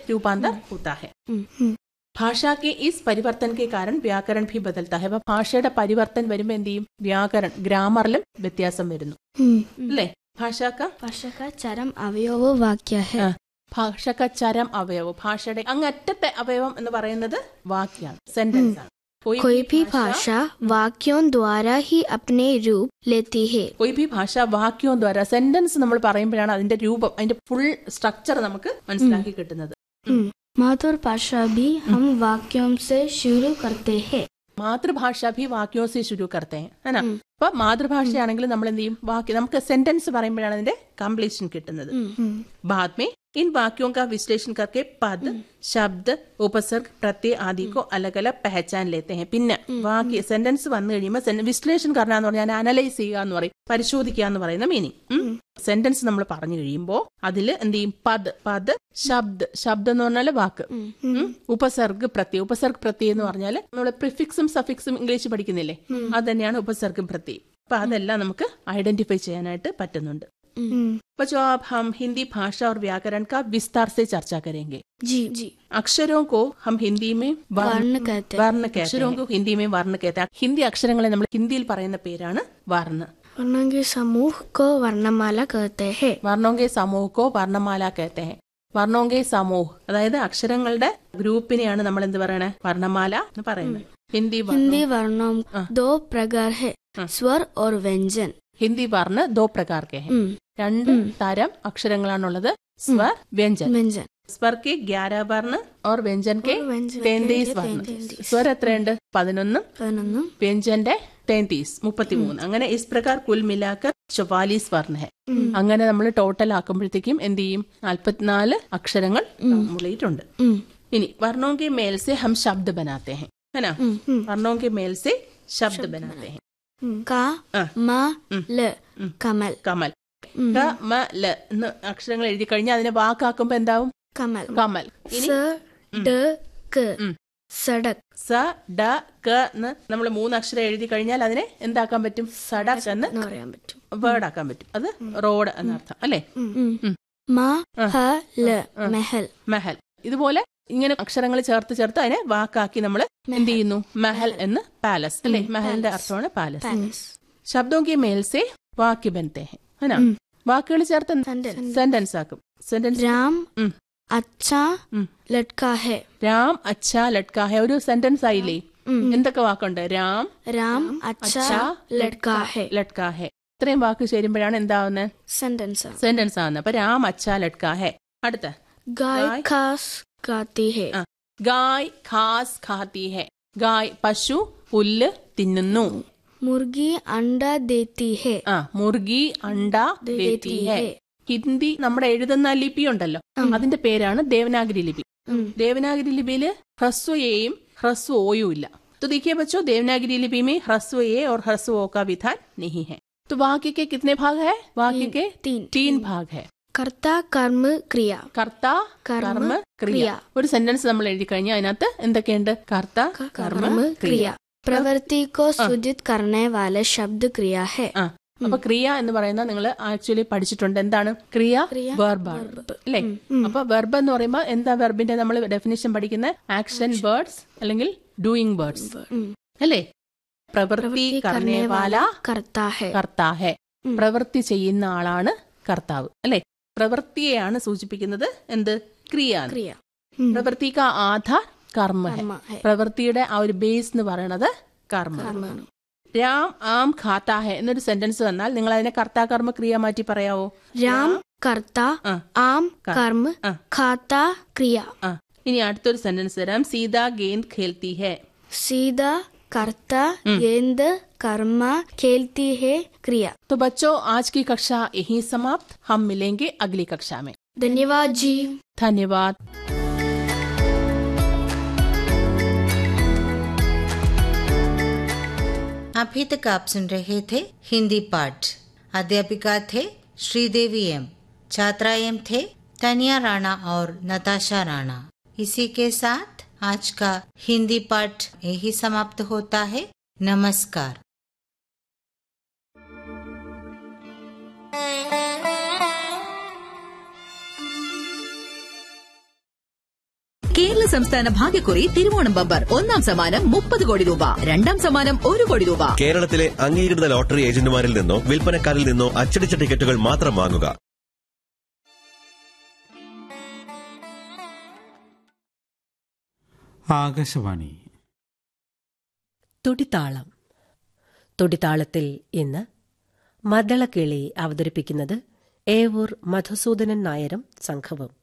रूपांतर होता है ഭാഷ के इस परिवर्तन के कारण വ്യാകരൺ भी बदलता है അപ്പൊ ഭാഷയുടെ പരിവർത്തൻ വരുമ്പോ എന്ത് ചെയ്യും വ്യാകരൺ ഗ്രാമറിലും വ്യത്യാസം വരുന്നു അല്ലേ ഭാഷാക്ക भाषा का चरम अवयव वाक्य है ആ, ഭാഷക ചരം അവയവം ഭാഷയുടെ അങ്ങറ്റത്തെ അവയവം എന്ന് പറയുന്നത് വാക്യാണ് സെന്റൻസ് ആണ് कोई भी भाषा वाक्यों द्वारा ही अपने रूप लेती है कोई भी ഭാഷ വാക്യവും ദ്വാര സെന്റൻസ് നമ്മൾ പറയുമ്പോഴാണ് അതിന്റെ രൂപം അതിന്റെ ഫുൾ സ്ട്രക്ചർ നമുക്ക് മനസ്സിലാക്കി കിട്ടുന്നത് मातृभाषा भी हम वाक्यों से शुरू करते हैं മാതൃഭാഷ ഭി വാക്യോ സെ ശുരു കർത്തേ ഹന അപ്പൊ മാതൃഭാഷയാണെങ്കിൽ നമ്മൾ എന്ത് ചെയ്യും വാക്യം നമുക്ക് സെന്റൻസ് പറയുമ്പോഴാണ് അതിന്റെ കംപ്ലീഷൻ കിട്ടുന്നത് बाद में इन वाक्यों का विश्लेषण करके पद शब्द उपसर्ग प्रत्यय आदि को अलग अलग पहचान लेते हैं പിന്നെ വാക്യ സെന്റൻസ് വന്നു കഴിയുമ്പോൾ sen- വിശ്ലേഷണം കാരണം എന്ന് പറഞ്ഞാൽ അനലൈസ് ചെയ്യുക എന്ന് പറയും പരിശോധിക്കുക എന്ന് പറയുന്ന മീനിങ് സെന്റൻസ് നമ്മൾ പറഞ്ഞു കഴിയുമ്പോൾ അതിൽ എന്ത് ചെയ്യും പദ് പദ് ശബ്ദ് ശബ്ദം എന്ന് പറഞ്ഞാൽ വാക്ക് ഉം. ഉപസർഗ് പ്രത്യയം ഉപസർഗ് പ്രത്യയം എന്ന് പറഞ്ഞാൽ നമ്മൾ പ്രിഫിക്സും സഫിക്സും ഇംഗ്ലീഷ് പഠിക്കുന്നില്ലേ അത് തന്നെയാണ് ഉപസർഗം പ്രത്യയം അപ്പൊ അതെല്ലാം നമുക്ക് ഐഡന്റിഫൈ ചെയ്യാനായിട്ട് പറ്റുന്നുണ്ട് तो जो अब हम हिंदी भाषा और व्याकरण का विस्तार से चर्चा करेंगे जी जी अक्षरों को हम हिंदी में वर्ण कहते हैं वर्ण कहते अक्षरों को हिंदी में वर्ण कहते हैं ഹിന്ദി അക്ഷരങ്ങളെ നമ്മൾ ഹിന്ദിയിൽ പറയുന്ന പേരാണ് വർണ്ണ वर्णों के समूह को वर्णमाला कहते हैं വർണ്ണോങ്കെ സമൂഹക്കോ വർണ്ണമാല कहते हैं വർണ്ണോങ്കെ സമൂഹ് അതായത് അക്ഷരങ്ങളുടെ ഗ്രൂപ്പിനെയാണ് നമ്മൾ എന്ത് പറയണേ വർണ്ണമാല എന്ന് പറയുന്നത് ഹിന്ദി വർണ്ണ हिंदी वर्णों दो प्रकार है स्वर और व्यंजन ഹിന്ദി വർണ്ണ ദോ പ്രകാർ കെ ഹെ രണ്ട് തരം അക്ഷരങ്ങളാണുള്ളത് സ്വർ വ്യഞ്ജൻ व्यंजन സ്വർ കെ ഗ്യാര വർണ്ണ ഓർ വ്യഞ്ജൻ കെ और व्यंजन തേന്തീസ് വർണ്ണ സ്വർ എത്രയുണ്ട് പതിനൊന്നും पതിനൊന്നും വ്യഞ്ജന്റെ തേന്തീസ് മുപ്പത്തിമൂന്ന് അങ്ങനെ ഇസ് പ്രകാർ കുൽ മിലാക്കർ ചൊവാലീസ് വർണ്ണ ഹെ അങ്ങനെ നമ്മൾ ടോട്ടൽ ആക്കുമ്പോഴത്തേക്കും എന്ത് ചെയ്യും നാൽപ്പത്തിനാല് അക്ഷരങ്ങൾ മുളിയിട്ടുണ്ട് ഇനി വർണ്ണോं के मेल से हम शब्द बनाते हैं है ना वर्णों के मेल से शब्द बनाते हैं ക ആ. മ ല കമൽ കമൽ ക മ ല എന്ന് അക്ഷരങ്ങൾ എഴുതി കഴിഞ്ഞാൽ അതിനെ വാക്കാക്കുമ്പോ എന്താവും കമൽ കമൽ ഇനി സ ഡ ക ഉം. സടക് സ ഡ ക എന്ന് നമ്മൾ മൂന്ന് അക്ഷരം എഴുതി കഴിഞ്ഞാൽ അതിനെ എന്താക്കാൻ പറ്റും സഡക് എന്ന് എന്ന് പറയാൻ പറ്റും വേർഡ് ആക്കാൻ പറ്റും അത് റോഡ് എന്നർത്ഥം അല്ലേ ഉം. മ ഹ ല മെഹൽ മെഹൽ ഇതുപോലെ ഇങ്ങനെ അക്ഷരങ്ങൾ ചേർത്ത് ചേർത്ത് അതിനെ വാക്കാക്കി നമ്മൾ എന്ത് ചെയ്യുന്നു മെഹൽ എന്ന് പാലസ് അല്ലെ മെഹലിന്റെ അർത്ഥമാണ് പാലസ് പാലസ് ശബ്ദോं के मेल से वाक्य बनते हैं है ना വാക്കുകൾ ചേർത്ത് Sentence. സെന്റൻസ് ആക്കും സെന്റൻസ് രാം ഉം. അച്ഛാ ഉം. ലട്കാ ഹെ രാം അച്ഛാ ലട്കാ ഹെ ഒരു സെന്റൻസ് ആയില്ലേ എന്തൊക്കെ വാക്കുണ്ട് രാം രാം അച്ഛാ ലട്കാ ഹെ ലട്കാ ഹെ ഇത്രയും വാക്ക് ചേരുമ്പോഴാണ് എന്താവുന്നത് സെന്റൻസ് സെന്റൻസ് ആവുന്നത് അപ്പൊ രാം അച്ഛാ ലട്കാ ഹെ അടുത്ത ഗായ് ഗായ് ഖാസ് ഗാത്തി ഹെ ആ. ഗായ് ഖാസ് ഖാത്തി ഹെ ഗായ് പശു പുല്ല് തിന്നുന്നു മുർഗി അണ്ട ദേത്തി ഹെ ആ മുർഗി അണ്ട ദേത്തി ഹെ ഹിന്ദി നമ്മുടെ എഴുതുന്ന ലിപി ഉണ്ടല്ലോ അതിന്റെ പേരാണ് ദേവനാഗരി ലിപി देवनागरी लिपि में ह्रस्व एम ह्रस्व ओयू इല്ല तो देखिए बच्चों देवनागरी लिपि में ह्रस्व ए और ह्रस्व ओ का विधान नहीं है तो वाक्य के कितने भाग है वाक्य के तीन तीन भाग है കർത്ത കർമ്മ ക്രിയ കർത്ത കർമ്മ, കർമ്മ ക്രിയ ക്രിയ. ഒരു സെന്റൻസ് നമ്മൾ എഴുതി കഴിഞ്ഞാൽ അതിനകത്ത് എന്തൊക്കെയുണ്ട് കർത്ത കർമ്മ कर्म ക്രിയ क्रिया प्रवृत्ति को सूचित करने वाले शब्द क्रिया है ആ അപ്പൊ ക്രിയ എന്ന് പറയുന്നത് നിങ്ങൾ ആക്ച്വലി പഠിച്ചിട്ടുണ്ട് എന്താണ് ക്രിയ ക്രിയ, വെർബാണ് അല്ലേ അപ്പൊ വെർബ് എന്ന് പറയുമ്പോൾ എന്താ വെർബിന്റെ നമ്മൾ ഡെഫിനേഷൻ പഠിക്കുന്ന ആക്ഷൻ വേർഡ്സ് അല്ലെങ്കിൽ ഡൂയിങ് വേർഡ്സ് അല്ലേ പ്രവൃത്തി കർണേവാല करता है കർത്താ ഹെ പ്രവൃത്തി ചെയ്യുന്ന ആളാണ് കർത്താവ് അല്ലെ പ്രവൃത്തിയെയാണ് സൂചിപ്പിക്കുന്നത് എന്ത് ക്രിയ എന്ന്. क्रिया പ്രവൃത്തിക ആധാർ കർമ്മ ഹെ कर्म है പ്രവൃത്തിയുടെ ആ ഒരു ബേസ് എന്ന് പറയുന്നത് കർമ്മ രാം ആം ഖാത്താ ഹെ എന്നൊരു സെന്റൻസ് തന്നാൽ നിങ്ങൾ അതിനെ കർത്താ കർമ്മ ക്രിയ മാറ്റി പറയാവോ राम कर्ता ആ, आम कर्म ആ. खाता क्रिया ആ ഇനി അടുത്തൊരു സെന്റൻസ് തരാം സീത ഗേന്ദ് ഖേൽത്തി ഹെ सीधा कर्ता गेंद कर्म खेलती है क्रिया तो बच्चों आज की कक्षा यहीं समाप्त हम मिलेंगे अगली कक्षा में धन्यवाद जी धन्यवाद अभी तक आप सुन रहे थे हिंदी पाठ अध्यापिका थे श्रीदेवी एम छात्रा एम थे तनिया राणा और नताशा राणा इसी के साथ आज का हिंदी पाठ यही समाप्त होता है नमस्कार കേരള സംസ്ഥാന ഭാഗ്യക്കുറി തിരുവോണം ബമ്പർ ഒന്നാം സമ്മാനം മുപ്പത് കോടി രൂപ രണ്ടാം സമ്മാനം ഒരു കോടി രൂപ കേരളത്തിലെ അംഗീകൃത ലോട്ടറി ഏജന്റുമാരിൽ നിന്നോ വിൽപ്പനക്കാരിൽ നിന്നോ അച്ചടിച്ച ടിക്കറ്റുകൾ മാത്രം വാങ്ങുക ആകാശവാണി തുടിത്താളം തുടിത്താളത്തിൽ ഇന്ന് മദ്ദളക്കിളി അവതരിപ്പിക്കുന്നത് ഏവൂർ മധുസൂദനൻ നായരും സംഘവും